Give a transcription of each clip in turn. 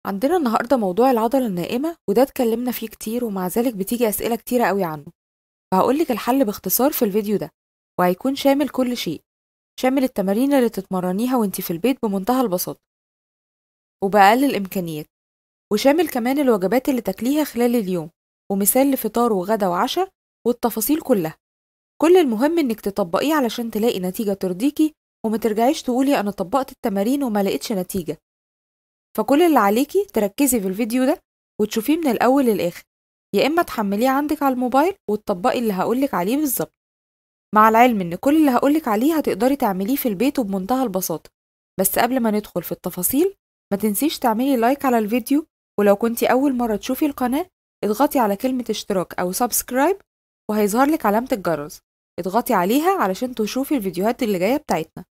عندنا النهاردة موضوع العضلة النائمة وده اتكلمنا فيه كتير ومع ذلك بتيجي أسئلة كتيرة قوي عنه فهقولك الحل باختصار في الفيديو ده وهيكون شامل كل شيء شامل التمارين اللي تتمرنيها وانتي في البيت بمنتهى البساطة وبأقل الإمكانيات وشامل كمان الوجبات اللي تاكليها خلال اليوم ومثال لفطار وغدا وعشاء والتفاصيل كلها كل المهم انك تطبقيه علشان تلاقي نتيجة ترضيكي وما ترجعيش تقولي انا طبقت التمارين وما لقيتش نتيجة فكل اللي عليكي تركزي في الفيديو ده وتشوفيه من الأول للآخر يا إما تحمليه عندك على الموبايل وتطبقي اللي هقولك عليه بالظبط مع العلم إن كل اللي هقولك عليه هتقدري تعمليه في البيت وبمنتهى البساطة بس قبل ما ندخل في التفاصيل ما تنسيش تعملي لايك على الفيديو ولو كنتي أول مرة تشوفي القناة اضغطي على كلمة اشتراك أو سبسكرايب وهيظهر لك علامة الجرس اضغطي عليها علشان تشوفي الفيديوهات اللي جاية بتاعتنا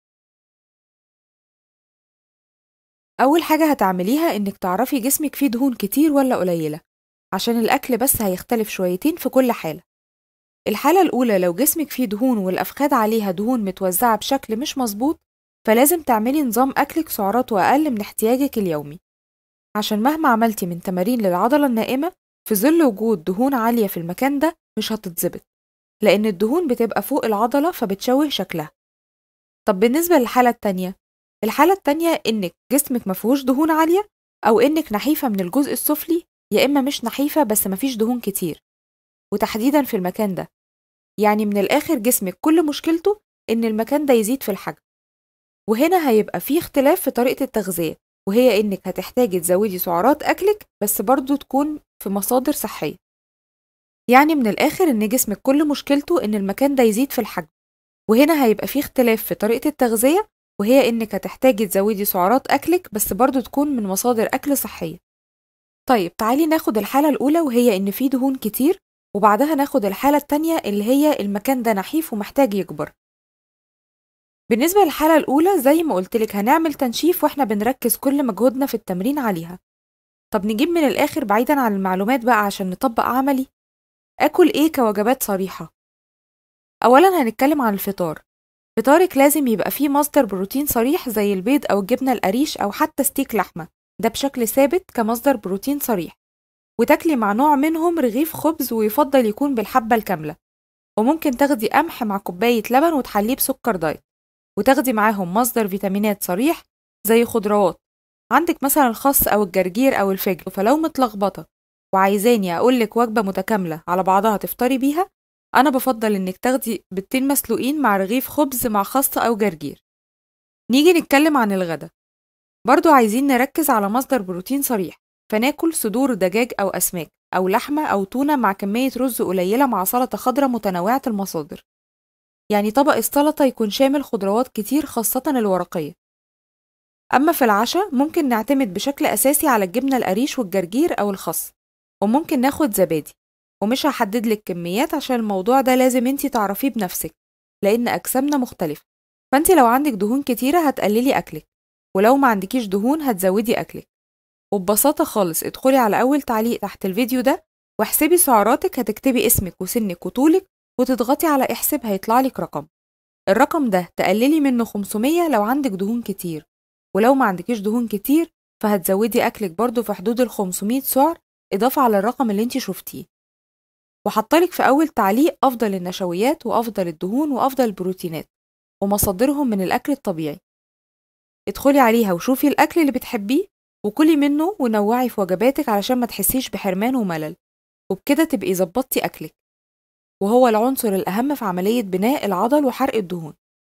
أول حاجة هتعمليها إنك تعرفي جسمك فيه دهون كتير ولا قليلة عشان الأكل بس هيختلف شويتين في كل حالة الحالة الأولى لو جسمك فيه دهون والأفخاذ عليها دهون متوزعة بشكل مش مظبوط فلازم تعملي نظام أكلك سعراته أقل من احتياجك اليومي عشان مهما عملتي من تمارين للعضلة النائمة في ظل وجود دهون عالية في المكان ده مش هتتظبط لأن الدهون بتبقى فوق العضلة فبتشوه شكلها طب بالنسبة للحالة التانية الحالة التانية إنك جسمك مفهوش دهون عالية أو إنك نحيفة من الجزء السفلي يا إما مش نحيفة بس مفيش دهون كتير وتحديدا في المكان ده يعني من الآخر جسمك كل مشكلته إن المكان ده يزيد في الحجم وهنا هيبقى فيه اختلاف في طريقة التغذية وهي إنك هتحتاجي تزودي سعرات أكلك بس برضو تكون في مصادر صحية يعني من الآخر إن جسمك كل مشكلته إن المكان ده يزيد في الحجم وهنا هيبقى فيه اختلاف في طريقة التغذية وهي إنك هتحتاجي تزودي سعرات أكلك بس برضو تكون من مصادر أكل صحية طيب تعالي ناخد الحالة الأولى وهي إن في دهون كتير وبعدها ناخد الحالة التانية اللي هي المكان ده نحيف ومحتاج يكبر بالنسبة للحالة الأولى زي ما قلتلك هنعمل تنشيف وإحنا بنركز كل مجهودنا في التمرين عليها طب نجيب من الآخر بعيدا عن المعلومات بقى عشان نطبق عملي آكل إيه كوجبات صريحة أولا هنتكلم عن الفطار فطارك لازم يبقى فيه مصدر بروتين صريح زي البيض أو الجبنة القريش أو حتى ستيك لحمة ده بشكل ثابت كمصدر بروتين صريح وتاكلي مع نوع منهم رغيف خبز ويفضل يكون بالحبة الكاملة وممكن تاخدي قمح مع كوباية لبن وتحليه بسكر دايت وتاخدي معاهم مصدر فيتامينات صريح زي خضروات عندك مثلا الخس أو الجرجير أو الفجل فلو متلخبطة وعايزاني أقولك وجبة متكاملة على بعضها تفطري بيها أنا بفضل إنك تاخدي بيضتين مسلوقين مع رغيف خبز مع خس أو جرجير نيجي نتكلم عن الغدا برضو عايزين نركز على مصدر بروتين صريح فناكل صدور دجاج أو أسماك أو لحمة أو تونة مع كمية رز قليلة مع سلطة خضراء متنوعة المصادر يعني طبق السلطة يكون شامل خضروات كتير خاصة الورقية أما في العشاء ممكن نعتمد بشكل أساسي على الجبنة القريش والجرجير أو الخس وممكن ناخد زبادي ومش هحدد لك كميات عشان الموضوع ده لازم انتي تعرفيه بنفسك لأن أجسامنا مختلفة فانتي لو عندك دهون كتيرة هتقللي أكلك ولو ما عندكيش دهون هتزودي أكلك وببساطة خالص ادخلي على أول تعليق تحت الفيديو ده واحسبي سعراتك هتكتبي اسمك وسنك وطولك وتضغطي على احسب هيطلعلك رقم الرقم ده تقللي منه 500 لو عندك دهون كتير ولو ما عندكيش دهون كتير فهتزودي أكلك برضو في حدود ال 500 سعر إضافة على الرقم اللي انتي شفتيه وحطلك في أول تعليق أفضل النشويات وأفضل الدهون وأفضل البروتينات ومصادرهم من الأكل الطبيعي ادخلي عليها وشوفي الأكل اللي بتحبيه وكلي منه ونوعي في وجباتك علشان ما تحسيش بحرمان وملل وبكده تبقي ظبطتي أكلك وهو العنصر الأهم في عملية بناء العضل وحرق الدهون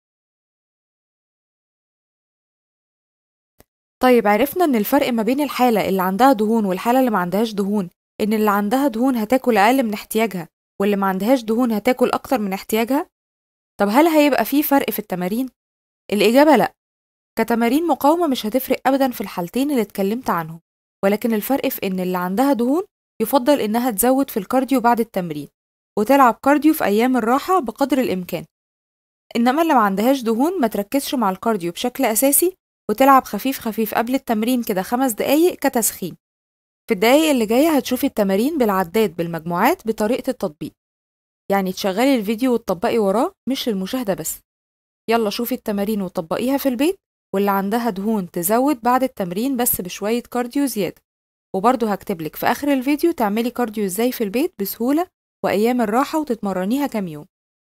طيب عرفنا إن الفرق ما بين الحالة اللي عندها دهون والحالة اللي ما عندهاش دهون إن اللي عندها دهون هتاكل أقل من احتياجها واللي ما عندهاش دهون هتاكل أكتر من احتياجها؟ طب هل هيبقى في فرق في التمارين؟ الإجابة لأ كتمارين مقاومة مش هتفرق أبدا في الحالتين اللي اتكلمت عنهم ولكن الفرق في إن اللي عندها دهون يفضل إنها تزود في الكارديو بعد التمرين وتلعب كارديو في أيام الراحة بقدر الإمكان إنما اللي ما عندهاش دهون ما تركزش مع الكارديو بشكل أساسي وتلعب خفيف خفيف قبل التمرين كده خمس دقايق كتسخين في الدقايق اللي جاية هتشوفي التمارين بالعداد بالمجموعات بطريقة التطبيق يعني تشغلي الفيديو وتطبقي وراه مش للمشاهدة بس يلا شوفي التمارين وطبقيها في البيت واللي عندها دهون تزود بعد التمرين بس بشوية كارديو زيادة وبرضه هكتبلك في آخر الفيديو تعملي كارديو ازاي في البيت بسهولة وأيام الراحة وتتمرنيها كام يوم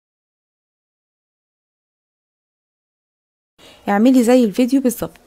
اعملي زي الفيديو بالظبط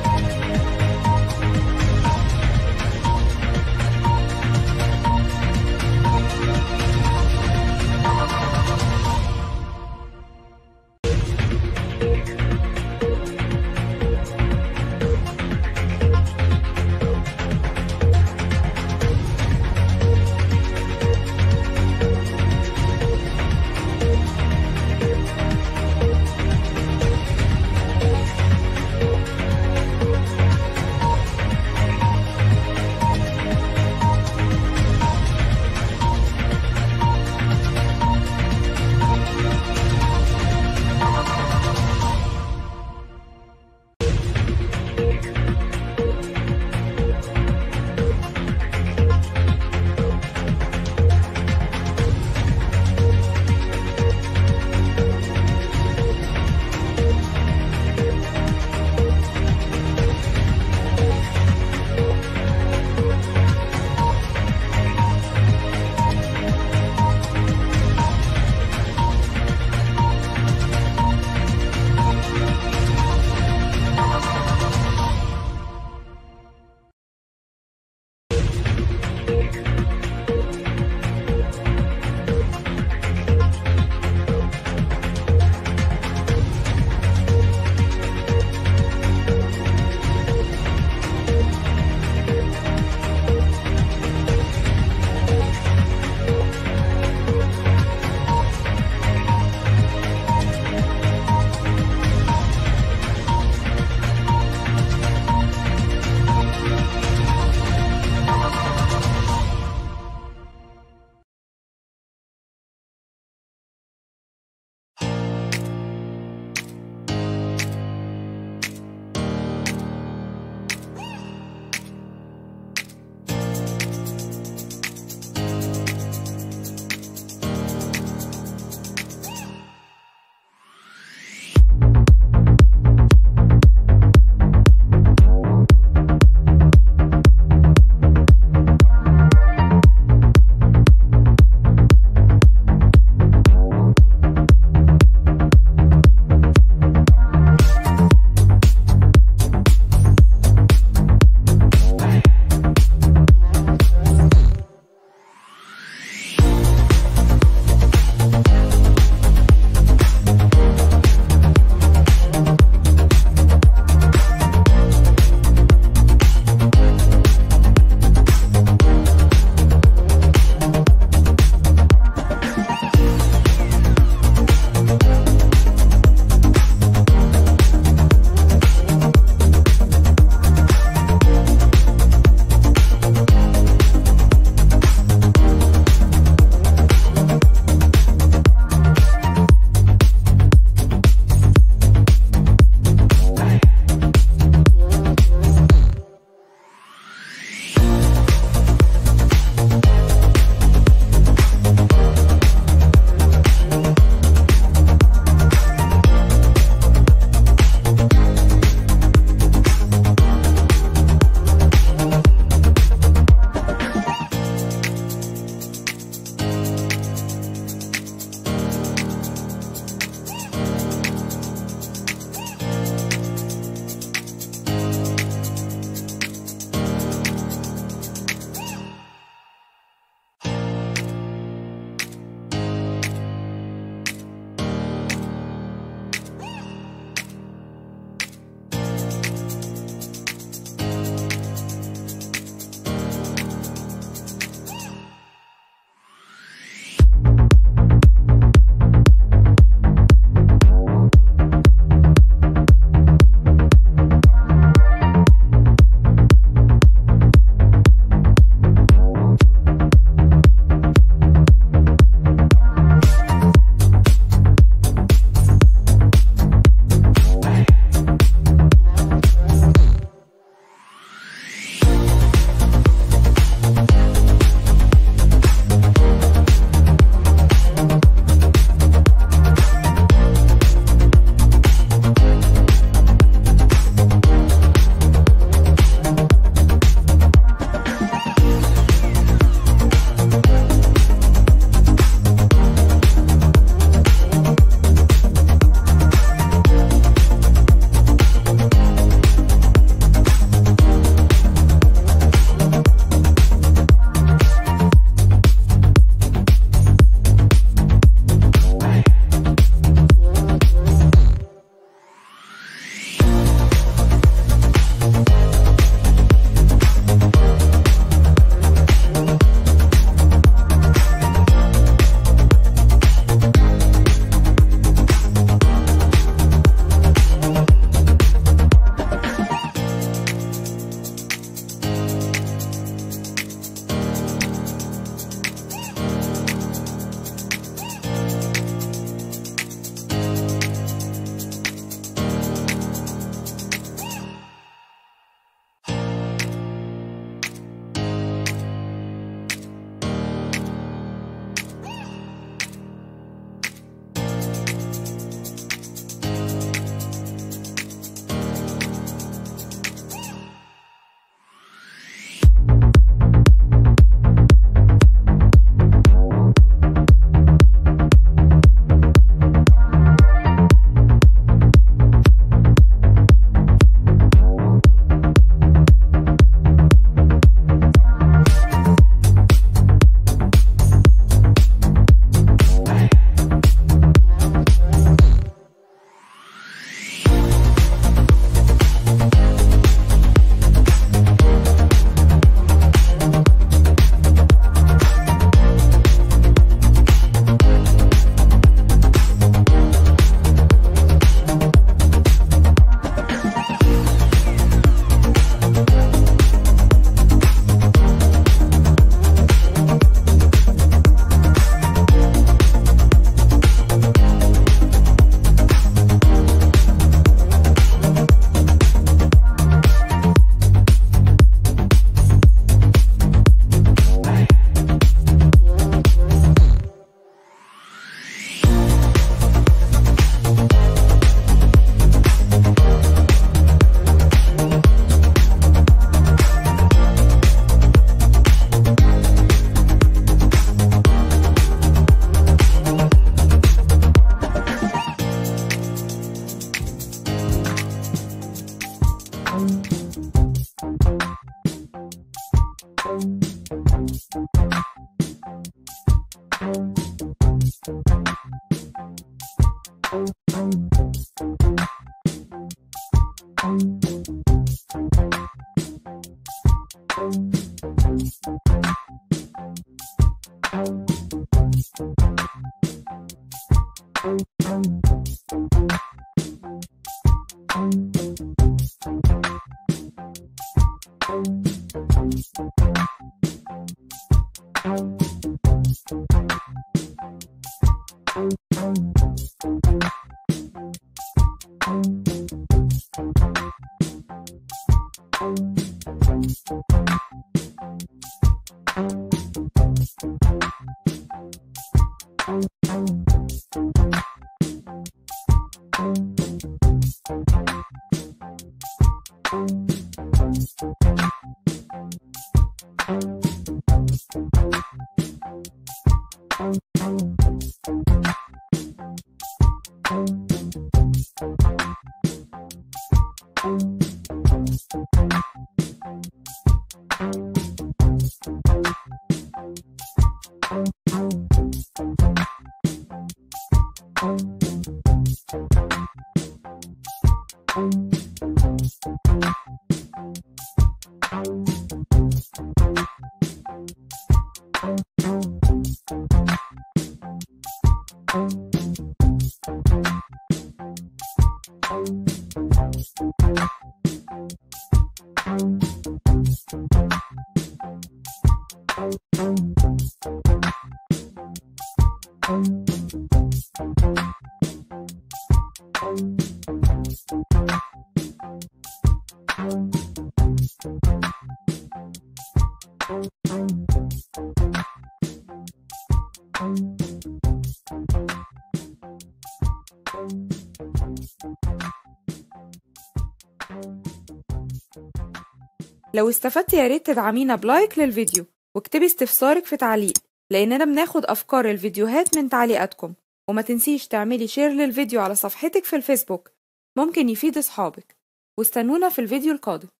لو استفدت يا ريت تدعمينا بلايك للفيديو واكتبي استفسارك في تعليق لأننا بناخد أفكار الفيديوهات من تعليقاتكم وما تنسيش تعملي شير للفيديو على صفحتك في الفيسبوك ممكن يفيد أصحابك واستنونا في الفيديو القادم